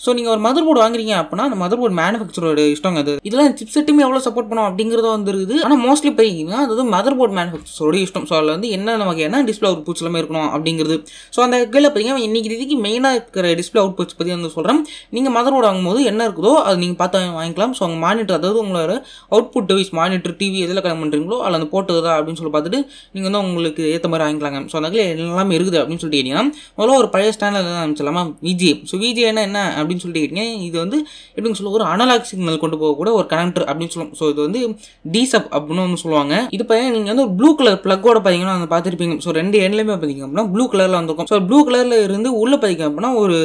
so நீங்கள் ஒரு mother board வாங்குறீங்க அப்படின்னா அந்த மதர் போர்டு மேனுஃபேக்சரோட இஷ்டம் அது இதெல்லாம் சிப் செட்டுமே எவ்வளோ சப்போர்ட் பண்ணும் அப்படிங்கிறத வந்துருக்குது ஆனால் மோஸ்ட்லி பார்த்தீங்கன்னா அது வந்து மதர் போர்டு மேனுஃபேக்சரோட இஷ்டம் ஸோ அதில் வந்து என்னென்ன வகையான டிஸ்பிளே அவுட் புட்ஸ் எல்லாமே இருக்கணும் அப்படிங்கிறது ஸோ அந்த கீழே பார்த்தீங்கன்னா இன்னைக்கு இதுக்கு மெயினாக இருக்கிற டிஸ்பிளே அவுட் புட்ஸ் பற்றி வந்து சொல்கிறேன் நீங்கள் மதர் போர்டு வாங்கும்போது என்ன இருக்குதோ அது நீங்கள் பார்த்து வாங்கிக்கலாம் ஸோ உங்கள் மானிட்டர் அதாவது உங்களோட அவுட்புட் டிவைஸ் மானிட்டர் டிவி எதில் கனெக்ட் பண்ணுறீங்களோ அதில் அந்த போட்டுதா அப்படின்னு சொல்லி பார்த்துட்டு நீங்கள் வந்து உங்களுக்கு ஏற்ற மாதிரி வாங்கிக்கலாங்க ஸோ அந்த எல்லாமே இருக்குது அப்படின்னு சொல்லிட்டு கேட்டீங்கன்னா முதல்ல ஒரு பழைய ஸ்டாண்டில் தான் ஆரம்பிச்சலாமா விஜே ஸோ விஜேனா என்ன அப்படின்னு சொல்லிட்டு கேட்டீங்க இது வந்து எப்படின்னு சொல்ல ஒரு அனலாக் சிக்னல் கொண்டு போகக்கூட ஒரு கனெக்டர் அப்படின்னு சொல்லுவோம் ஸோ இது வந்து டிசப் அப்படின்னு வந்து சொல்லுவாங்க இது பார்த்தீங்கன்னா நீங்கள் வந்து ஒரு ப்ளூ கலர் ப்ளக்கோட பார்த்தீங்கன்னா வந்து பார்த்துருப்பீங்க ஸோ ரெண்டு எண்ட்லையுமே பார்த்தீங்க அப்படின்னா ப்ளூ கலரில் வந்திருக்கும் ஸோ ப்ளூ கலரில் இருந்து உள்ளே பார்த்தீங்க அப்படின்னா ஒரு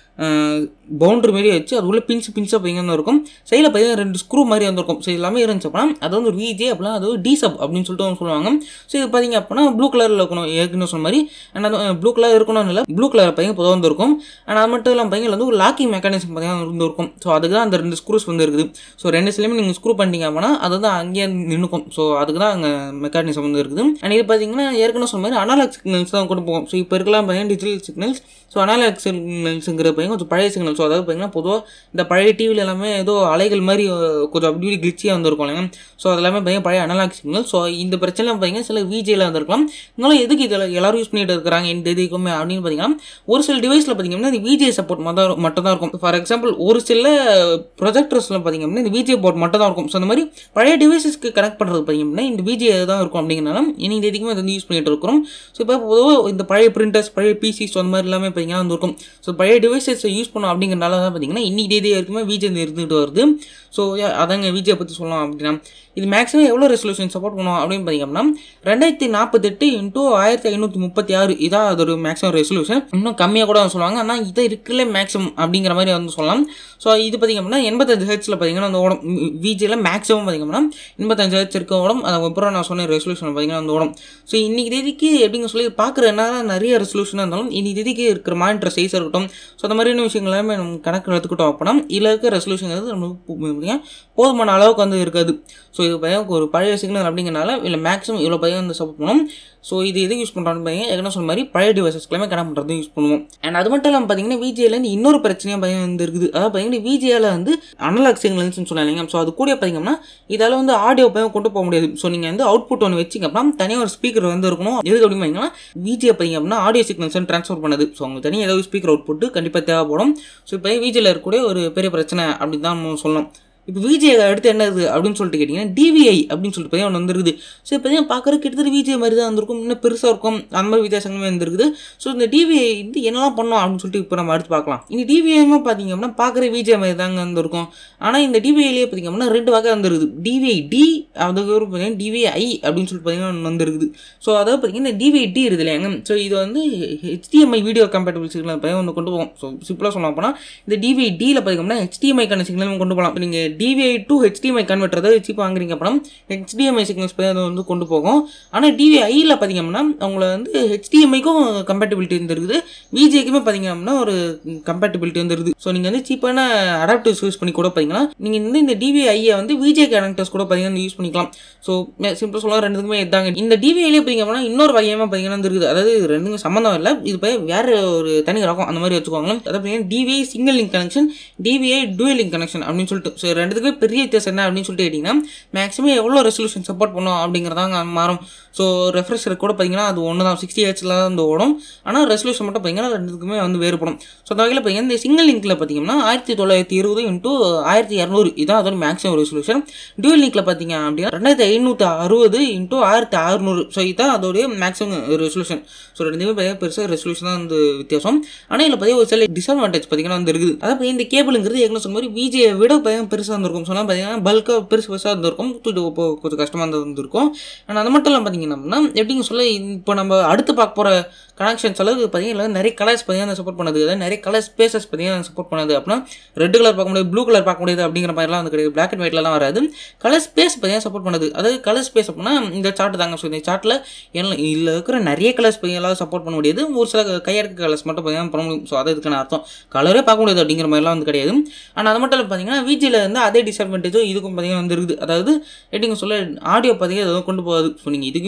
பவுண்டரி மாதிரி வச்சு அது உள்ள பின்ஸ் பின்ஸாக பார்த்தீங்கன்னா இருக்கும் சைடில் பார்த்தீங்கன்னா ரெண்டு ஸ்க்ரூ மாதிரி வந்திருக்கும் ஸோ எல்லாமே இருந்துச்சு அப்படின்னா அது வந்து ஒரு விஜே அப்படின்னா அது ஒரு டிசப் அப்படின்னு சொல்லிட்டு அவங்க சொல்லுவாங்க ஸோ இது பார்த்தீங்க அப்படின்னா ப்ளூ கலரில் இருக்கணும் ஏற்கனவே சொன்ன மாதிரி அண்ட் அது ப்ளூ கலர் இருக்கணும்னு இல்லை ப்ளூ கலர் பார்த்தீங்கன்னா பொதுவாக வந்துருக்கும் அண்ட் அது மட்டும் இல்லாமல் பார்த்தீங்கன்னா வந்து ஒரு லாக்கிங் மெக்கானிசம் பார்த்தீங்கன்னா இருந்திருக்கும் ஸோ அதுக்கு தான் அந்த ரெண்டு ஸ்க்ரூஸ் வந்து இருக்குது ஸோ ரெண்டு சிலையுமே நீங்கள் ஸ்க்ரூ பண்ணிட்டீங்க அப்படின்னா அது வந்து அங்கேயே நின்றுக்கும் ஸோ அதுக்கு தான் அங்கே மெக்கானிசம் வந்து இருக்குது அண்ட் இது பார்த்தீங்கன்னா ஏற்கனவே சொன்ன மாதிரி அனாலாக் சிக்னல்ஸ் தான் கொண்டு போகும் ஸோ இப்போ இருக்கலாம் பார்த்தீங்கன்னா டிஜிட்டல் சிக்னல்ஸ் ஸோ அனாலாக் சிக்னல்ஸுங்கிற பார்த்தீங்கன்னா கொஞ்சம் பழைய சிக்னல் ஸோ அதாவது பார்த்தீங்கன்னா பொதுவாக இந்த பழைய டிவியில் எல்லாமே ஏதோ அலைகள் மாதிரி அஹ், கொஞ்சம் அப்படி இப்படி கிளிச்சியாக வந்திருக்கும் இல்லைங்க ஸோ அது எல்லாமே பார்த்தீங்கன்னா பழைய அனலாக் சிக்னல் ஸோ இந்த பிரச்சனை பார்த்தீங்கன்னா சில விஜேல வந்திருக்கலாம் இருந்தாலும் எதுக்கு இதில் எல்லாரும் யூஸ் பண்ணிட்டு இருக்கிறாங்க இந்த இதுக்குமே அப்படின்னு பார்த்தீங்கன்னா ஒரு சில டிவைஸில் பார்த்தீங்கன்னா இந்த விஜே சப்போர்ட் மட்டும் மட்டும் தான் இருக்கும் ஃபார் எக்ஸாம்பிள் ஒரு சில ப்ரொஜெக்டர்ஸில் பார்த்தீங்க அப்படின்னா இந்த விஜே போர்ட் மட்டும் தான் இருக்கும் ஸோ அந்த மாதிரி பழைய டிவைசஸ்க்கு கனெக்ட் பண்ணுறது பார்த்தீங்க அப்படின்னா இந்த விஜே தான் இருக்கும் அப்படிங்கிறனால இனி இந்த இதுக்குமே வந்து யூஸ் பண்ணிட்டு இருக்கிறோம் ஸோ இப்போ பொதுவாக இந்த பழைய பிரிண்டர்ஸ் பழைய பிசிஸ் அந்த மாதிரி எல்லாமே பார்த்தீங்கன்னா வந்து இருக்கும் ஸோ பழைய டிவைசஸ் யூஸ் பண்ணோம் அப்படிங்கிறனால தான் பார்த்தீங்கன்னா இன்னைக்கு தேதி வரைக்குமே விஜே இருந்துகிட்டு வருது ஸோ அதாங்க விஜே பற்றி சொல்லலாம் அப்படின்னா இது மேக்ஸிமம் எவ்வளோ ரெசல்யூஷன் சப்போர்ட் பண்ணும் அப்படின்னு பார்த்தீங்க அப்படின்னா ரெண்டாயிரத்தி நாற்பத்தெட்டு இன்டூ ஆயிரத்தி ஐநூற்றி முப்பத்தி ஆறு இதான் அதோட மேக்ஸிமம் ரெசல்யூஷன் இன்னும் கம்மியாக கூட சொல்லுவாங்க ஆனால் இதை இருக்குல்ல மேக்ஸிமம் அப்படிங்கிற மாதிரி வந்து சொல்லலாம் ஸோ இது பார்த்தீங்க அப்படின்னா எண்பத்தஞ்சு ஹெட்ஸில் பார்த்தீங்கன்னா அந்த ஓடும் விஜியில் மேக்ஸிமம் பார்த்தீங்க அப்படின்னா எண்பத்தஞ்சு ஹெட்ஸ் இருக்க ஓடும் அதுக்கப்புறம் நான் சொன்ன ரெசல்யூஷன் பார்த்தீங்கன்னா அந்த ஓடும் ஸோ இன்னைக்கு தேதிக்கு எப்படிங்க சொல்லி பார்க்குற என்ன நிறைய ரெசல்யூஷனாக இருந்தாலும் இன்னைக்கு தேதிக்கு இருக்கிற மானிட்டர் சைஸ் இருக்கட்டும் ஸோ அந்த மாதிரியான விஷயங்கள் எல்லாமே நம்ம கணக்கு எடுத்துக்கிட்டோம் அப்படின்னா இதில் இருக்க ரெசல்யூஷன் நமக்கு போதுமான அளவுக்கு வந்து இருக்காது ஸோ இது பையன் ஒரு பழைய சிக்னல் அப்படிங்கிறனால இல்லை மேக்ஸிமம் இவ்வளோ பையன் வந்து சப்போர்ட் பண்ணும் ஸோ இது எது யூஸ் பண்ணுறான்னு பையன் ஏற்கனவே சொன்ன மாதிரி பழைய டிவைசஸ்க்கெல்லாமே கனெக்ட் பண்ணுறது யூஸ் பண்ணுவோம் அண்ட் அது மட்டும் இல்லாமல் பார்த்தீங்கன்னா விஜேலேருந்து இன்னொரு பிரச்சனையாக பையன் வந்து இருக்குது அதாவது பார்த்தீங்கன்னா விஜேல வந்து அனலாக் சிக்னல்ஸ்னு சொன்னாங்க ஸோ அது கூட பார்த்தீங்கன்னா இதால் வந்து ஆடியோ பையன் கொண்டு போக முடியாது ஸோ நீங்கள் வந்து அவுட்புட் ஒன்று வச்சிங்க அப்படின்னா தனியாக ஒரு ஸ்பீக்கர் வந்து இருக்கணும் எதுக்கு அப்படின்னு பார்த்தீங்கன்னா விஜே பார்த்தீங்க அப்படின்னா ஆடியோ சிக்னல்ஸ் வந்து ட்ரான்ஸ்ஃபர் பண்ணுது ஸோ அவங்க தனியாக ஏதாவது ஸ்பீக்கர் அவுட்புட் கண்டிப்பாக தேவைப்படும் ஸோ இப்போ விஜேல இருக்கக்கூடிய ஒரு பெரிய பிரச்சனை அப்படின்னு தான் நம்ம சொல்லலாம் இப்போ விஜே அடுத்து என்ன இருக்குது அப்படின்னு சொல்லிட்டு கேட்டிங்கன்னா டிவிஐ அப்படின்னு சொல்லிட்டு பார்த்தீங்கன்னா ஒன்று வந்துருக்குது ஸோ இப்போ பார்க்குறது கிட்டத்தட்ட விஜே மாதிரி தான் வந்திருக்கும் இன்னும் பெருசாக இருக்கும் அந்த மாதிரி வித்தியாசங்களுமே வந்துருக்குது ஸோ இந்த டிவிஐ வந்து என்னெல்லாம் பண்ணோம் அப்படின்னு சொல்லிட்டு இப்போ நம்ம அடுத்து பார்க்கலாம் இந்த டிவிஐமே பார்த்தீங்க அப்படின்னா பார்க்குற விஜே மாதிரி தாங்க வந்திருக்கும் ஆனால் இந்த டிவிஐலேயே பார்த்தீங்க அப்படின்னா ரெண்டு வகை வந்துருக்குது டிவிஐ டி அதுக்கப்புறம் பார்த்தீங்கன்னா டிவிஐ அப்படின்னு சொல்லிட்டு பார்த்தீங்கன்னா ஒன்று வந்துருக்குது ஸோ அதாவது பார்த்தீங்கன்னா இந்த டிவிஐ டி இருக்குது இல்லையாங்க ஸோ இது வந்து ஹெச்டிஎம்ஐ வீடியோ கம்பேட்டபிள் சிக்னல் பார்த்தீங்கன்னா ஒன்று கொண்டு போகும் ஸோ சிம்பிளாக சொல்ல போனால் இந்த டிவிஐ டியில் பார்த்தீங்கன்னா ஹெச்டிஎம்ஐக்கான சிக்னல் கொண்டு போகலாம் இப்போ நீங்கள் டிவிஐ டு ஹெச்டிஎம்ஐ கன்வெர்ட்டர் அதாவது சீப் வாங்குறீங்க அப்படின்னா ஹெச்டிஎம்ஐ சிக்னல்ஸ் அது வந்து கொண்டு போகும் ஆனால் டிவிஐயில் பார்த்தீங்க அப்படின்னா அவங்கள வந்து ஹெச்டிஎம்ஐக்கும் கம்பேட்டபிலிட்டி இருந்திருக்குது விஜேக்குமே பார்த்தீங்க அப்படின்னா ஒரு கம்பேட்டபிலிட்டி வந்துருது ஸோ நீங்கள் வந்து சீப்பான அடாப்டர்ஸ் யூஸ் பண்ணி கூட பார்த்தீங்கன்னா நீங்கள் வந்து இந்த டிவிஐயை வந்து விஜே கனெக்டர்ஸ் கூட பார்த்தீங்கன்னா யூஸ் பண்ணிக்கலாம் ஸோ சிம்பிள் சொல்ல ரெண்டுக்குமே இதாங்க இந்த டிவிஐலேயே பார்த்தீங்க அப்படின்னா இன்னொரு வகையமாக பார்த்தீங்கன்னா வந்து இருக்குது அதாவது ரெண்டுக்கும் சம்மந்தம் இல்லை இது போய் வேற ஒரு தனி ரகம் அந்த மாதிரி வச்சுக்கோங்களேன் அதாவது பார்த்தீங்கன்னா DVI single link connection DVI dual link connection அப்படின்னு சொல்லிட்டு ஸோ ரெண்டுத்துக்குமே பெரிய வித்தியாசம் என்ன அப்படின்னு சொல்லிட்டு கேட்டிங்கன்னா மேக்ஸிமம் எவ்வளோ ரெசல்யூஷன் சப்போர்ட் பண்ணும் அப்படிங்கிறதாங்க மாறும் ஸோ ரெஃப்ரெஷர் கூட பார்த்தீங்கன்னா அது ஒன்று தான் சிக்ஸ்டி ஹெச்சில் தான் வந்து ஓடும் ஆனால் ரெசல்யூஷன் மட்டும் பார்த்தீங்கன்னா ரெண்டுக்குமே வந்து வேறுபடும் ஸோ அந்த வகையில் பார்த்தீங்கன்னா இந்த சிங்கிள் லிங்க்கில் பார்த்தீங்கன்னா ஆயிரத்தி தொள்ளாயிரத்தி இருபது இன்ட்டு ஆயிரத்தி இரநூறு இதான் அதோட மேக்ஸிமம் ரெசல்யூஷன் டியூல் லிங்க்கில் பார்த்தீங்க அப்படின்னா ரெண்டாயிரத்தி ஐநூற்றி அறுபது இன்ட்டு ஆயிரத்தி அறுநூறு ஸோ இதுதான் அதோடைய மேக்ஸிமம் ரெசல்யூஷன் ஸோ ரெண்டுமே பார்த்தீங்கன்னா பெருசாக ரெசல்யூஷன் தான் வந்து வித்தியாசம் ஆனால் இதில் பார்த்தீங்கன்னா ஒரு சில டிஸ்அட்வான்டேஜ் பார்த்தீங்கன்னா வந்து இருக்குது அதாவது இந்த கேபிளுங்கிறது ஏற்கனவே சொன்ன மாதிரி விஜயை விட பார்த்தீங்கன்னா பெருசாக இருந்திருக்கும் சொன்னால் பார்த்தீங்கன்னா பல்காக பெருசு பெருசாக இருந்திருக்கும் தூக்கிட்டு இப்போ கொஞ்சம் கஷ்டமாக இருந்திருக்கும் ஆனால் அது மட்டும் இல்லாமல் பார்த்தீங்கன்னா எப்படிங்க சொல்ல இப்போ நம்ம அடுத்து பார்க்க போகிற கனெக்ஷன்ஸ் அளவுக்கு பார்த்தீங்கன்னா நிறைய கலர்ஸ் பார்த்தீங்கன்னா சப்போர்ட் பண்ணுது அதாவது நிறைய கலர் ஸ்பேசஸ் பார்த்தீங்கன்னா சப்போர்ட் பண்ணுது அப்படின்னா ரெட் கலர் பார்க்க முடியாது ப்ளூ கலர் பார்க்க முடியாது அப்படிங்கிற மாதிரிலாம் வந்து கிடையாது பிளாக் அண்ட் ஒயிட்லாம் வராது கலர் ஸ்பேஸ் பார்த்தீங்கன்னா சப்போர்ட் பண்ணுது அதாவது கலர் ஸ்பேஸ் அப்படின்னா இந்த சார்ட் தாங்க ஸோ இந்த சார்ட்டில் எல்லாம் இதில் இருக்கிற நிறைய கலர்ஸ் பார்த்தீங்கன்னா சப்போர்ட் பண்ண முடியாது ஒரு சில கையெடுக்க கலர்ஸ் மட்டும் பார்த்தீங்கன்னா பண்ண முடியும் ஸோ அது இதுக்கான அர்த்தம் கலரே பார்க்க முடியாது அப்படிங்கிற மாதிரிலாம் வந்து கிடையாது ஆனால் அது மட்டும் இல்லை பார்த்தீங்கன்னா விஜியில் வந்து அதே டிஸ்அட்வான்டேஜும் இதுக்கும் பார்த்தீங்கன்னா வந்து இருக்குது அதாவது எப்படிங்க சொல்ல ஆடியோ பார்த்தீங்கன்னா எதுவும் கொண்டு போகாது ஸோ நீங்கள் இதுக்குமே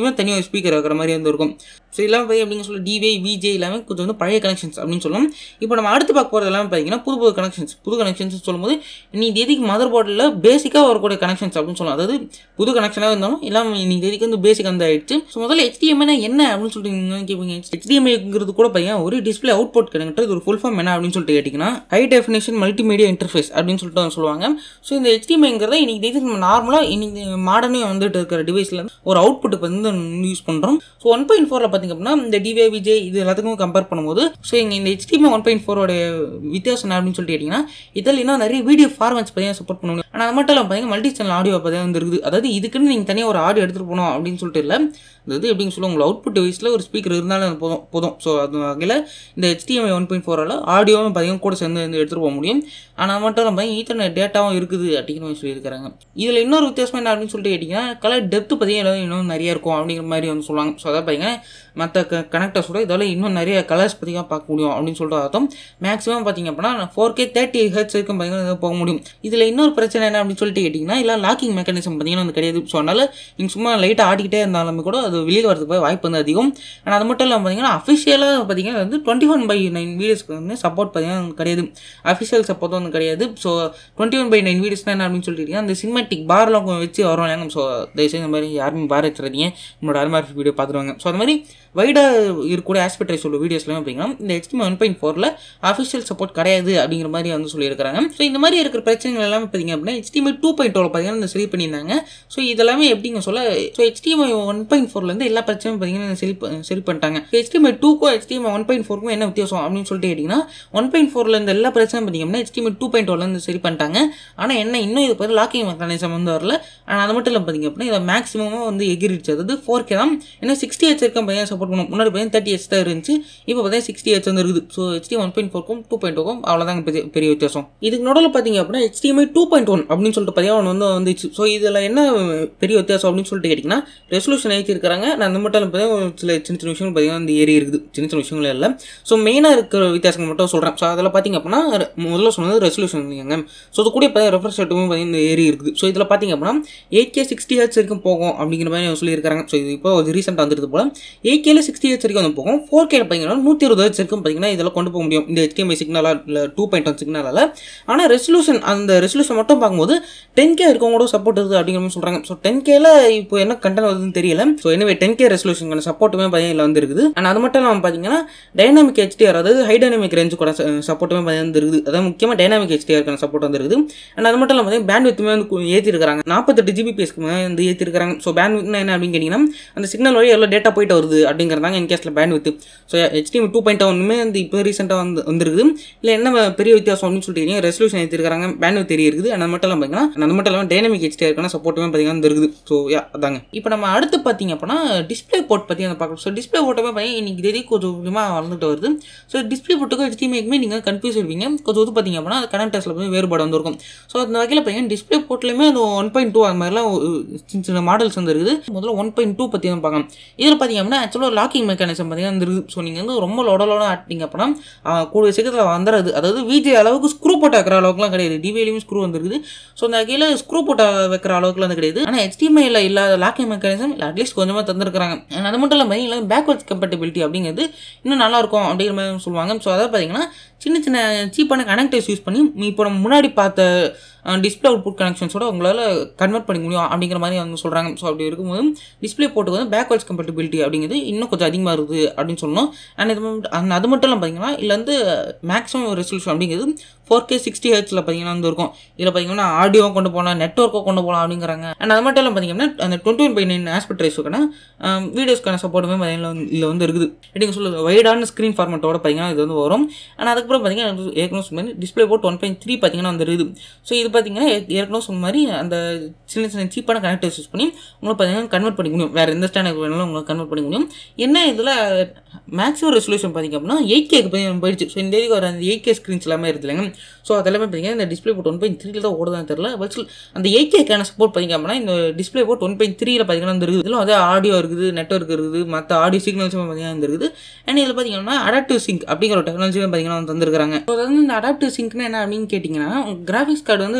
அதுக்குமே தனியாக ஸ்பீக்கர் வைக்கிற மாதிரி வந்து இருக்கும் ஸோ இதெல்லாம் போய் அப்படிங்க சொல்லி டிவே விஜே எல்லாமே கொஞ்சம் வந்து பழைய கனெக்ஷன்ஸ் அப்படின்னு சொல்லலாம் இப்போ நம்ம அடுத்து பார்க்க போகிறது எல்லாமே பார்த்தீங்கன்னா புது புது கனெக்ஷன்ஸ் புது கனெக்ஷன்ஸ் சொல்லும்போது நீ தேதிக்கு மதர் போர்டில் பேசிக்காக வரக்கூடிய கனெக்ஷன்ஸ் அப்படின்னு சொல்லலாம் அதாவது புது கனெக்ஷனாக இருந்தாலும் எல்லாம் நீ தேதிக்கு வந்து பேசிக் வந்து ஆயிடுச்சு ஸோ முதல்ல HDMI என்ன அப்படின்னு சொல்லிட்டு நீங்கள் கேட்பீங்க HDMIங்கிறது கூட பார்த்தீங்கன்னா ஒரு டிஸ்பிளே அவுட் புட் கனெக்டர் இது ஒரு ஃபுல் ஃபார்ம் என்ன அப்படின்னு சொல்லிட்டு கேட்டிங்கன்னா ஹை டெஃபினேஷன் மல்டிமீடியா இன்டர்ஃபேஸ் அப்படின்னு சொல்லிட்டு வந்து சொல்லுவாங்க ஸோ இந்த HDMIங்கிறத இன்னைக்கு தேதி நம்ம நார்மலாக இன்னைக்கு மாடர்னே வந்துட்டு இருக்கிற டிவைஸில் ஒரு அவுட் புட்டுக்கு வந்து யூஸ் பண்ணுறோம் ஸோ ஒன் பாயிண்ட் ஃபோரில் பார்த்தீங்க அப்படின்னா இந்த டிவே விஜய் இது எல்லாத்துக்கும் கம்பேர் பண்ணும்போது ஸோ இங்கே இந்த HDMI ஒன் பாயிண்ட் ஃபோரோட வித்தியாசம் என்ன அப்படின்னு சொல்லிட்டு கேட்டிங்கன்னா இதில் இன்னும் நிறைய வீடியோ ஃபார்மேட்ஸ் பார்த்தீங்கன்னா சப்போர்ட் பண்ண முடியும் ஆனால் அது மட்டும் இல்லாமல் பார்த்தீங்கன்னா மல்டி சேனல் ஆடியோ பார்த்தீங்கன்னா வந்து இருக்குது அதாவது இதுக்குன்னு நீங்கள் தனியாக ஒரு ஆடியோ எடுத்துகிட்டு போகணும் அப்படின்னு சொல்லிட்டு இல்லை அதாவது எப்படின்னு சொல்லுவோம் உங்கள் அவுட்புட் டிவைஸில் ஒரு ஸ்பீக்கர் இருந்தாலும் அது போதும் போதும் ஸோ அது வகையில் இந்த HDMI ஒன் பாயிண்ட் ஃபோரால் ஆடியோவும் பார்த்தீங்கன்னா கூட சேர்ந்து வந்து எடுத்துகிட்டு போக முடியும் ஆனால் மட்டும் இல்லாமல் ஈத்தர்நெட் டேட்டாவும் இருக்குது அப்படிங்கிற மாதிரி சொல்லியிருக்காங்க இதில் இன்னொரு வித்தியாசம் என்ன அப்படின்னு சொல்லிட்டு கேட்டிங்கன்னா கலர் டெப்த் பார்த்தீங்கன்னா இன்னும் நிறைய இருக்கும் அப்படிங்கிற மாதிரி வந்து சொல்லுவாங்க ஸோ அதாவது பார்த்தீங்கன்னா மற்ற க கனெக்டர்ஸோட இதால் இன்னும் நிறைய கலர்ஸ் பார்த்தீங்கன்னா பார்க்க முடியும் அப்படின்னு சொல்லிட்டு அர்த்தம் மேக்ஸிமம் பார்த்தீங்க அப்படின்னா ஃபோர் கே தேர்ட்டி ஹெட்ஸ் வரைக்கும் பார்த்தீங்கன்னா போக முடியும் இதில் இன்னொரு பிரச்சனை என்ன அப்படின்னு சொல்லிட்டு கேட்டிங்கன்னா இல்லை லாக்கிங் மெக்கானிசம் பார்த்தீங்கன்னா வந்து கிடையாது ஸோ அதனால் நீங்கள் சும்மா லைட்டாக ஆடிக்கிட்டே இருந்தாலுமே கூட அது வெளியில் வரதுக்கு போய் வாய்ப்பு வந்து அதிகம் ஆனால் அது மட்டும் இல்லாமல் பார்த்தீங்கன்னா அஃபிஷியலாக பார்த்தீங்கன்னா வந்து டுவெண்ட்டி ஒன் பை நைன் வீடியோஸ்க்கு வந்து சப்போர்ட் பார்த்தீங்கன்னா கிடையாது அஃபிஷியல் சப்போர்ட் வந்து கிடையாது so twenty one by nine வீடியோஸ்னா என்ன அப்படின்னு சொல்லிட்டு அந்த சினிமாட்டிக் பார்லாம் வச்சு வரும் இல்லைங்க ஸோ தயவுசெய்து இந்த மாதிரி யாருமே பார் வச்சுறாதீங்க என்னோட அருமாரி வீடியோ பார்த்துருவாங்க ஸோ அந்த மாதிரி வைடாக இருக்கக்கூடிய ஆஸ்பெக்ட் ரேஸ் உள்ள வீடியோஸ்லாம் அப்படிங்கன்னா இந்த HDMI ஒன் பாயிண்ட் ஃபோரில் அஃபிஷியல் சப்போர்ட் கிடையாது அப்படிங்கிற மாதிரி வந்து சொல்லியிருக்காங்க ஸோ இந்த மாதிரி இருக்கிற பிரச்சனைகள் எல்லாமே பார்த்தீங்க அப்படின்னா HDMI டூ பாயிண்ட் டோவில் பார்த்தீங்கன்னா இந்த சரி பண்ணியிருந்தாங்க ஸோ இதெல்லாமே எப்படிங்க சொல்ல ஸோ HDMI ஒன் பாயிண்ட் ஃபோர்லேருந்து எல்லா பிரச்சனையும் பார்த்தீங்கன்னா சரி ப- சரி பண்ணிட்டாங்க HDMI டூக்கும் HDMI ஒன் பாயிண்ட் ஃபோருக்கும் என்ன வித்தியாசம் அப்படின்னு சொல்லிட்டு கேட்டிங்கன்னா ஒன் பாயிண்ட் ஃபோரில் இந்த எல்லா பிரச்சனையும் பார்த்தீங்கன்னா HDMI டூ பாயிண்ட் டோலேருந்து சரி பண்ணிட்டாங்க ஆனால் என்ன இன்னும் இது பேர் லாக்கிங் மெக்கானிசம் வந்து வரல ஆனால் அது மட்டும் இல்லை பார்த்தீங்க அப்படின்னா இதை மேக்ஸிமமாக வந்து எகிரிச்சு அதாவது ஃபோர் கே தான் ஏன்னா சிக்ஸ்டி ஹெச் இருக்க பையன் சப்போர்ட் பண்ணும் முன்னாடி பையன் தேர்ட்டி ஹெச் தான் இருந்துச்சு இப்போ பார்த்தீங்கன்னா சிக்ஸ்டி ஹெச் வந்து இருக்குது ஸோ ஹெச்டி ஒன் பாயிண்ட் ஃபோர்க்கும் டூ பாயிண்ட் டூக்கும் அவ்வளோதாங்க பெரிய பெரிய வித்தியாசம் இதுக்கு நடுவில் பார்த்தீங்க அப்படின்னா HDMI டூ பாயிண்ட் ஒன் அப்படின்னு சொல்லிட்டு பார்த்தீங்கன்னா ஒன்று வந்து வந்துச்சு ஸோ இதில் என்ன பெரிய வித்தியாசம் அப்படின்னு சொல்லிட்டு கேட்டிங்கன்னா ரெசல்யூஷன் ஏற்றிருக்காங்க நான் அந்த மட்டும் இல்லாமல் பார்த்தீங்கன்னா சில சின்ன சின்ன விஷயங்கள் பார்த்தீங்கன்னா வந்து ஏறி இருக்குது சின்ன சின்ன விஷயங்கள் இல்லை ஸோ மெயினாக இருக்கிற வித்தியாசங்கள் மட்டும் சொல்கிறேன் ஸோ அதில் பார்த்தீங்க அப்படின்னா ரெ- முதல்ல சொன்னது ரெசல்யூஷன் இல்லைங்க ஸோ அது கூட இப்போ ரெஃப்ரெஷ் ரேட்டுமே பார்த்தீங்கன்னா ஏறி இருக்குது ஸோ இதில் பார்த்தீங்க அப்படின்னா எயிட் கே சிக்ஸ்டி ஹெச் வரைக்கும் போகும் அப்படிங்கிற மாதிரி சொல்லியிருக்காங்க ஸோ இது இப்போ அது ரீசெண்டாக வந்துருது போல எயிட் கேல சிக்ஸ்டி ஹெச் வரைக்கும் வந்து போகும் ஃபோர் கேல பார்த்தீங்கன்னா நூற்றி இருபது ஹெச் வரைக்கும் பார்த்தீங்கன்னா இதெல்லாம் கொண்டு போக முடியும் இந்த HDMI சிக்னலாக இல்லை டூ பாயிண்ட் ஒன் சிக்னலால் ஆனால் ரெசல்யூஷன் அந்த ரெசல்யூஷன் மட்டும் பார்க்கும்போது டென் கே இருக்கவங்க கூட சப்போர்ட் இருக்குது அப்படிங்கிற மாதிரி சொல்கிறாங்க ஸோ டென் கேல இப்போ என்ன கண்டென்ட் வருதுன்னு தெரியல ஸோ எனவே டென் கே ரெசல்யூஷன் சப்போர்ட்டுமே பார்த்தீங்கன்னா வந்து இருக்குது அண்ட் அது மட்டும் இல்லாமல் பார்த்தீங்கன்னா டைனாமிக் ஹெச்டிஆர் அதாவது ஹை டைனாமிக் ரேஞ்ச் கூட சப்போர்ட்டுமே பார்த்தீங்கன்னா இருக்குது அதாவது முக்கியமாக டைனாமிக் ஹெச்டிஆருக்கான சப்போர்ட் வந்துருக்குது அண்ட் அது மட்டும் இல்லாமல் பார்த்தீங்கன்னா பேண்ட் வித்துமே வந்து ஏற்றிருக்காங்க நாற்பத்தெட்டு ஜிபிபிஎஸ்க்கு மேலே வந்து ஏற்றிருக்காங்க ஸோ பேண்ட் வித்னா என்ன அப்படின்னு கேட்டிங்கன்னா அந்த சிக்னல் வழி எவ்வளோ டேட்டா போயிட்டு வருது அப்படிங்கிறதாங்க இன் கேஸில் bandwidth so HDMI two point ஒன்றுமே வந்து இப்போ ரீசெண்டாக வந்து வந்துருக்குது இல்லை என்ன பெரிய வித்தியாசம் அப்படின்னு சொல்லிட்டு ரெசல்யூஷன் ஏற்றிருக்காங்க பேண்ட் வித் தெரிய இருக்குது and அது மட்டும் இல்லாமல் பார்த்தீங்கன்னா அது மட்டும் இல்லாமல் டைனாமிக் ஹெச்டிஆருக்கான சப்போர்ட்டுமே பார்த்தீங்கன்னா வந்து இருக்குது ஸோ யா அதாங்க இப்போ நம்ம அடுத்து பார்த்தீங்க அப்படின்னா டிஸ்ப்ளே போர்ட் பற்றி அந்த பார்க்கலாம் ஸோ டிஸ்ப்ளே போர்ட்டுமே பார்த்தீங்கன்னா இன்னைக்கு தேதி கொஞ்சம் கொஞ்சமாக வளர்ந்துட்டு வருது ஸோ டிஸ்ப்ளே போர்ட்டுக்கும் ஹெச்டிஎம்ஐக்குமே நீங்கள் கன்ஃபியூஸ் இருப்பீங்க கொஞ்சம் வந்து பார்த்தீங்க அப்படின்னா அது கனெக்டர்ஸில் போய் வேறுபாடு வந்திருக்கும் ஸோ அந்த வகையில் பார்த்தீங்கன்னா டிஸ்ப்ளே போர்ட்லையுமே அது ஒன் பாயிண்ட் டூ அந்த மாதிரிலாம் ஒரு சின்ன சின்ன மாடல்ஸ் வந்து இருக்குது முதல்ல ஒன் பாயிண்ட் டூ பற்றி தான் பார்க்கலாம் இதில் பார்த்தீங்க அப்படின்னா ஆக்சுவலாக லாக்கிங் மெக்கானிசம் பார்த்தீங்கன்னா வந்து இருக்குது ஸோ நீங்கள் வந்து ரொம்ப லோட லோட ஆட்டிங்க அப்படின்னா ஆஹ், கூடிய சீக்கிரத்தில் வந்துடுறது அதாவது விஜே அளவுக்கு ஸ்க்ரூ போட்டு வைக்கிற அளவுக்குலாம் கிடையாது டிவிலையும் ஸ்க்ரூ வந்துருக்குது ஸோ அந்த வகையில் ஸ்க்ரூ போட்டு வைக்கிற அளவுக்குலாம் வந்து கிடையாது ஆனால் HDMI-ல இல்லாத லாக்கிங் மெக்கானிசம் இல்லை அட்லீஸ்ட் கொஞ்சமாக தந்திருக்காங்க And அது மட்டும் இல்லாமல் இல்லை பேக்வர்ட்ஸ் கம்பேட்டபிலிட்டி அப்படிங்கிறது இன்னும் நல்லா இருக்கும் அப்படிங்கிற மாதிரி சொல்லுவாங்க ஸோ அதாவது பார்த்தீங்கன்னா சின்ன சின்ன சீப்பான கனெக்டர்ஸ் யூஸ் பண்ணி இப்போ நம்ம முன்னாடி பார்த்த டிஸ்பிளே அவுட்புட் கனெக்ஷன்ஸோட உங்களால் கன்வெர்ட் பண்ணிக்க முடியும் அப்படிங்கிற மாதிரி வந்து சொல்கிறாங்க ஸோ அப்படி இருக்கும்போது டிஸ்பிளே போர்ட்டுக்கு வந்து பேக்வர்ட்ஸ் கம்பேட்டபிலிட்டி அப்படிங்கிறது இன்னும் கொஞ்சம் அதிகமாக இருக்குது அப்படின்னு சொல்லணும் அண்ட் இது மட்டும் and அது மட்டும் இல்லாமல் பார்த்தீங்கன்னா இதில் வந்து மேக்ஸிமம் ரெசல்யூஷன் அப்படிங்கிறது ஃபோர் கே சிக்ஸ்டி ஹெச்சில் பார்த்தீங்கன்னா வந்து இருக்கும் இதில் பார்த்தீங்கன்னா ஆடியோ கொண்டு போகலாம் நெட்ஒர்க்கோ கொண்டு போகலாம் அப்படிங்கிறாங்க அண்ட் அது மட்டும் இல்லாமல் பார்த்தீங்கன்னா அந்த twenty one by nine aspect ரேஷுக்கான வீடியோஸ்க்கான சப்போர்ட்டுமே பார்த்தீங்கன்னா இதில் வந்து இருக்குது எப்படிங்க சொல்லுது வைடான ஸ்க்ரீன் ஃபார்மேட்டோட பார்த்தீங்கன்னா இது வந்து வரும் அண்ட் அதுக்கப்புறம் பார்த்தீங்கன்னா அது ஏற்கனவே சொன்ன மாதிரி display port one point three பார்த்தீங்கன்னா வந்து இருக்குது ஸோ இது பார்த்தீங்கன்னா ஏ- ஏற்கனவே சொன்ன மாதிரி அந்த சின்ன சின்ன சீப்பான கனெக்டர்ஸ் யூஸ் பண்ணி உங்களுக்கு பார்த்தீங்கன்னா கன்வெர்ட் பண்ணிக்க முடியும் வேறு எந்த ஸ்டாண்டர்ட் வேணாலும் உங்களுக்கு கன்வெர்ட் பண்ணிக்க முடியும் என்ன இதில் மேக்ஸிமம் ரெசல்யூஷன் பார்த்தீங்க அப்படின்னா எயிட் கேக்கு போயிடுச்சு ஸோ இந்த இதுக்கு ஒரு அந்த எயிட் கே ஸ்க்ரீன்ஸ் எல்லாமே இருக்குது இல்லைங்க ஸோ அதெல்லாமே பார்த்தீங்கன்னா இந்த டிஸ்பிளே போர்ட் ஒன் பாயிண்ட் த்ரீல தான் ஓடுதான்னு தெரியல பட் அந்த எயிட் கேக்கான சப்போர்ட் பார்த்தீங்க அப்படின்னா இந்த டிஸ்பிளே போர்ட் ஒன் பாயிண்ட் த்ரீல பார்த்தீங்கன்னா வந்து இருக்குது இதில் வந்து ஆடியோ இருக்குது நெட்ஒர்க் இருக்குது மற்ற ஆடியோ சிக்னல்ஸும் பார்த்தீங்கன்னா வந்து இருக்குது அண்ட் இதில் பார்த்தீங்கன்னா அடாப்டிவ் சிங்க் அப்படிங்கிற ஒரு டெக்னாலஜியும் பார்த்தீங்கன்னா வந்து தந்திருக்காங்க ஸோ அதாவது இந்த அடாப்டிவ் சிங்க்னா என்ன அப்படின்னு கேட்டிங்கன்னா கிராஃபிக்ஸ் கார்டு வந்து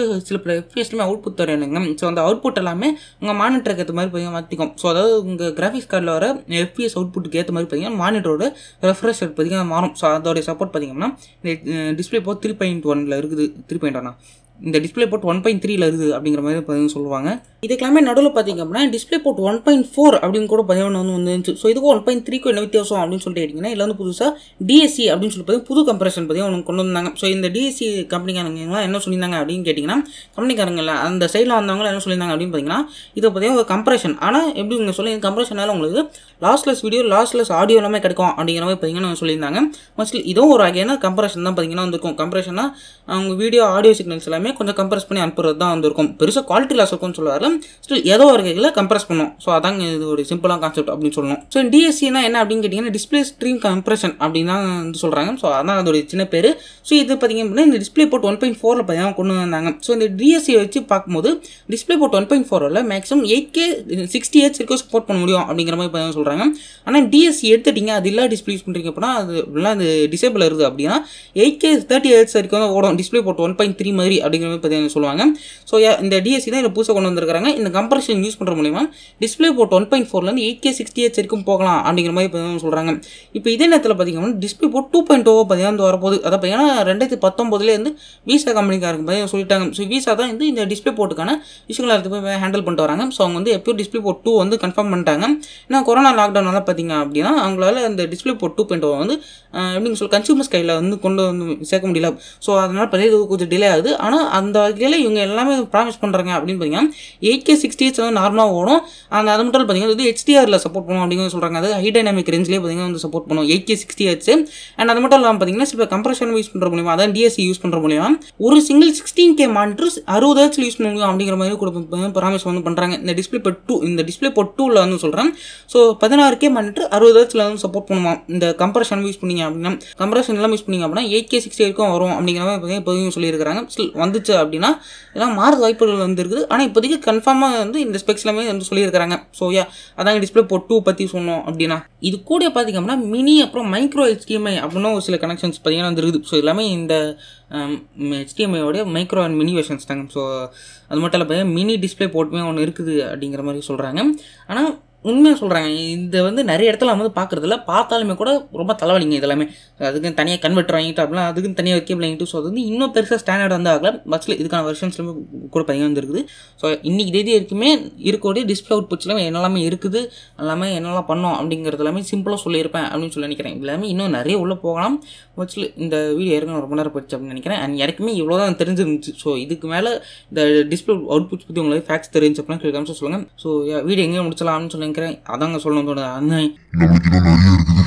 சில பல எஃபிஎஸ்லுமே அவுட்புட் தரணுங்க ஸோ அந்த அவுட்புட் எல்லாமே உங்கள் மானிட்டருக்கு ஏற்ற மாதிரி பார்த்தீங்கன்னா மாற்றிக்கும் ஸோ அதாவது உங்கள் கிராஃபிக்ஸ் கார்டில் வர எஃபிஎஸ் அவுட்புட்டுக்கு ஏற்ற மாதிரி பார்த்தீங்கன்னா மானிட்டரோட ரெஃப்ரெஷ் ரேட் பார்த்தீங்கன்னா மாறும் ஸோ அதோடைய சப்போர்ட் பார்த்தீங்கன்னா இந்த டிஸ்பிளே போ த்ரீ பாயிண்ட் ஒனில் இருக்குது த்ரீ பாயிண்ட் ஒன்னா இந்த டிஸ்பிளே போர்ட் ஒன் பாயிண்ட் த்ரீல இருக்குது அப்படிங்கிற மாதிரி பார்த்தீங்கன்னா சொல்லுவாங்க இதுக்கெல்லாமே நடுவில் பார்த்தீங்க அப்படின்னா display port one point four அப்படின்னு கூட பார்த்தீங்கன்னா வந்து வந்துச்சு ஸோ இதுக்கும் ஒன் பாயிண்ட் த்ரீக்கும் என்ன வித்தியாசம் அப்படின்னு சொல்லிட்டு கேட்டிங்கன்னா இதில் வந்து புதுசாக டிஎஸ்சி அப்படின்னு சொல்லி பார்த்தீங்கன்னா புது கம்ப்ரஷன் பார்த்தீங்கன்னா ஒன்று கொண்டு வந்தாங்க ஸோ இந்த டிஎஸ்சி கம்பெனிக்காரங்கலாம் என்ன சொல்லியிருந்தாங்க அப்படின்னு கேட்டிங்கன்னா கம்பெனிக்காரங்கள அந்த சைடில் வந்தவங்க என்ன சொல்லியிருந்தாங்க அப்படின்னு பார்த்தீங்கன்னா இதை பார்த்தீங்கன்னா ஒரு கம்ப்ரஷன் ஆனால் எப்படி இவங்க சொல்லி கம்ப்ரஷனால உங்களுக்கு லாஸ்ட்லெஸ் வீடியோ லாஸ்ட்லெஸ் ஆடியோ எல்லாமே கிடைக்கும் அப்படிங்கிற மாதிரி பார்த்தீங்கன்னா சொல்லியிருந்தாங்க மோஸ்ட்லி இதுவும் ஒரு வகையான கம்ப்ரஷன் தான் பார்த்தீங்கன்னா வந்திருக்கும் கம்ப்ரஷனா அவங்க வீடியோ ஆடியோ சிக்னல்ஸ் எல்லாமே கொஞ்சம் கம்ப்ரஸ் பண்ணி அனுப்புறது தான் வந்திருக்கும் பெருசாக குவாலிட்டி லாஸ் இருக்கும்னு சொல்லுவாரு ஸ்டில் ஏதோ ஒரு வகையில் கம்ப்ரஸ் பண்ணும் ஸோ அதாங்க இது ஒரு சிம்பிளான கான்செப்ட் அப்படின்னு சொல்லணும் ஸோ டிஎஸ்சினா என்ன அப்படின்னு கேட்டிங்கன்னா டிஸ்பிளே ஸ்ட்ரீம் கம்ப்ரஷன் அப்படின்னு தான் வந்து சொல்கிறாங்க ஸோ அதான் அதோட சின்ன பேர் ஸோ இது பார்த்தீங்க அப்படின்னா இந்த டிஸ்பிளே போர்ட் ஒன் பாயிண்ட் ஃபோரில் பார்த்தீங்கன்னா கொண்டு வந்தாங்க ஸோ இந்த டிஎஸ்சி வச்சு பார்க்கும்போது டிஸ்பிளே போர்ட் ஒன் பாயிண்ட் ஃபோரில் maximum eight K sixty H வரைக்கும் சப்போர்ட் பண்ண முடியும் அப்படிங்கிற மாதிரி பார்த்தீங்கன்னா சொல்கிறாங்க ஆனால் டிஎஸ்சி எடுத்துட்டீங்க அது இல்லா டிஸ்பிளே யூஸ் பண்ணுறீங்க அப்படின்னா அது எல்லாம் அது டிசேபிள் இருக்குது அப்படின்னா எயிட் கே தேர்ட்டி ஹெச் வரைக்கும் தான் ஓடும் display port one point three மாதிரி அப்படிங்கிற மாதிரி பார்த்தீங்கன்னா சொல்லுவாங்க ஸோ இந்த டிஎஸ்சி தான் இதில் புதுசாக கொண்டு வந்திருக்காங்க இந்த கம்ப்ரஷன் யூஸ் பண்ணுற மூலிமா டிஸ்பிளே போர்ட் ஒன் பாயிண்ட் ஃபோர்லேருந்து எயிட் கே சிக்ஸ்டி ஹெச் வரைக்கும் போகலாம் அப்படிங்கிற மாதிரி பார்த்தீங்கன்னா சொல்கிறாங்க இப்போ இதே நேரத்தில் பார்த்தீங்கன்னா display port two point O பார்த்தீங்கன்னா வந்து வரப்போகுது அதை பார்த்தீங்கன்னா ரெண்டாயிரத்தி பத்தொம்போதுலேருந்து வீசா கம்பெனிக்காரங்க பார்த்தீங்கன்னா சொல்லிட்டாங்க ஸோ வீசா தான் வந்து இந்த டிஸ்பிளே போர்ட்டுக்கான விஷயங்களை எடுத்து போய் ஹேண்டில் பண்ணிட்டு வராங்க ஸோ அவங்க வந்து எப்போ டிஸ்பிளே போர்ட் டூ வந்து கன்ஃபார்ம் பண்ணிட்டாங்க ஏன்னா கொரோனா லாக்டவுனால பார்த்தீங்க அப்படின்னா அவங்களால இந்த டிஸ்பிளே போர்ட் டூ பாயிண்ட் வந்து எப்படின்னு சொல்லி கன்சூமர்ஸ் கையில் வந்து கொண்டு வந்து சேர்க்க முடியல ஸோ அதனால் பார்த்தீங்கன்னா இது கொஞ்சம் டிலே ஆகுது ஆனால் அந்த வகையில் இவங்க எல்லாமே ப்ராமிஸ் பண்ணுறாங்க அப்படின்னு பார்த்தீங்கன்னா எயிட் கே சிக்ஸ்டி ஹெச் வந்து நார்மலாக ஓடும் அந்த அது மட்டும் பார்த்தீங்கன்னா இது ஹெச்டிஆரில் சப்போர்ட் பண்ணும் அப்படின்னு சொல்கிறாங்க அது ஹை டைனாமிக் ரேஞ்சிலே பார்த்தீங்கன்னா வந்து சப்போர்ட் பண்ணும் eight K sixty H and அது மட்டும் இல்லாமல் பார்த்தீங்கன்னா இப்போ கம்ப்ரஷன் யூஸ் பண்ணுற மூலியமா அதான் டிஎஸ்சி யூஸ் பண்ணுற மூலியமா ஒரு சிங்கிள் சிக்ஸ்டீன் கே மானிட்டர்ஸ் அறுபது ஹெச் யூஸ் பண்ண முடியும் அப்படிங்கிற மாதிரி கூட ப்ராமிஸ் வந்து பண்ணுறாங்க இந்த டிஸ்பிளே போட் டூ இந்த டிஸ்பிளே போட் டூவில் வந்து சொல்கிறேன் ஸோ பதினாறு கே மானிட்டர் அறுபது ஹெச்சில் வந்து சப்போர்ட் பண்ணுமா இந்த கம்ப்ரஷன் யூஸ் பண்ணீங்க அப்படின்னா கம்ப்ரஷன் எல்லாம் யூஸ் பண்ணீங்க அப்படின்னா எயிட் கே சிக்ஸ்டி வரைக்கும் வரும் அப்படிங்கிற மாதிரி பார்த்தீங்கன்னா இப்போதையும் சொல்லியிருக்காங்க ஸ்டில் வந்துச்சு அப்படின்னா எல்லாம் மாறுது வாய்ப்புகள் வந்து இருக்குது ஆனால் இப்போதைக்கு கன்ஃபார்மாக வந்து இந்த ஸ்பெக்ஸ் எல்லாமே வந்து சொல்லியிருக்காங்க ஸோ யா அதாங்க டிஸ்பிளே போட் டூ பற்றி சொன்னோம் அப்படின்னா இது கூட பார்த்தீங்க அப்படின்னா மினி அப்புறம் மைக்ரோ ஹெச்டிஎம்ஐ அப்படின்னு ஒரு சில கனெக்ஷன்ஸ் பார்த்தீங்கன்னா வந்து இருக்குது ஸோ எல்லாமே இந்த ஹெச்டிஎம்ஐயோடைய மைக்ரோ அண்ட் மினி வெர்ஷன்ஸ் தாங்க ஸோ அது மட்டும் இல்லை மினி டிஸ்பிளே போட்டுமே ஒன்று இருக்குது அப்படிங்கிற மாதிரி சொல்கிறாங்க ஆனால் உண்மையாக சொல்கிறாங்க இது வந்து நிறைய இடத்துல வந்து பார்க்குறதில்ல பார்த்தாலுமே கூட ரொம்ப தலைவலிங்க இதெல்லாமே அதுக்கு தனியாக கன்வெர்ட்டர் வாங்கிட்டு அப்படிலாம் அதுக்கு தனியாக கேபிள் வாங்கிட்டு ஸோ அது வந்து இன்னும் பெருசாக ஸ்டாண்டர்ட் வந்து ஆகல பஸ்ஸில் இதுக்கான வெர்ஷன்ஸ்லுமே கூட பார்த்தீங்கன்னா வந்துருக்குது ஸோ இன்றைக்கி தேதி வரைக்குமே இருக்கக்கூடிய டிஸ்பிளே அவுட் புட்ஸ்லாம் என்னெல்லாமே இருக்குது எல்லாமே என்னெல்லாம் பண்ணோம் அப்படிங்கிறது எல்லாமே சிம்பிளாக சொல்லியிருப்பேன் அப்படின்னு சொல்லி நினைக்கிறேன் எல்லாமே இன்னும் நிறைய உள்ளே போகலாம் பட்ஸில் இந்த வீடியோ ஏற்கனவே ரொம்ப நேரம் போச்சு அப்படின்னு நினைக்கிறேன் அண்ட் எனக்குமே இவ்வளோ தான் தெரிஞ்சிருந்துச்சு ஸோ இதுக்கு மேலே இந்த டிஸ்பிளே அவுட் புட்ஸ் பற்றி உங்களுக்கு ஃபேக்ஸ் தெரிஞ்சு அப்படின்னா கேட்காம சொல்லுங்கள் ஸோ வீடியோ எங்கேயும் முடிச்சலாம்னு சொல்லி நினைக்கிறேன் அதாங்க சொல்லணும் தோணுது அதான் நம்மளுக்கு இன்னும் நிறைய இருக்குது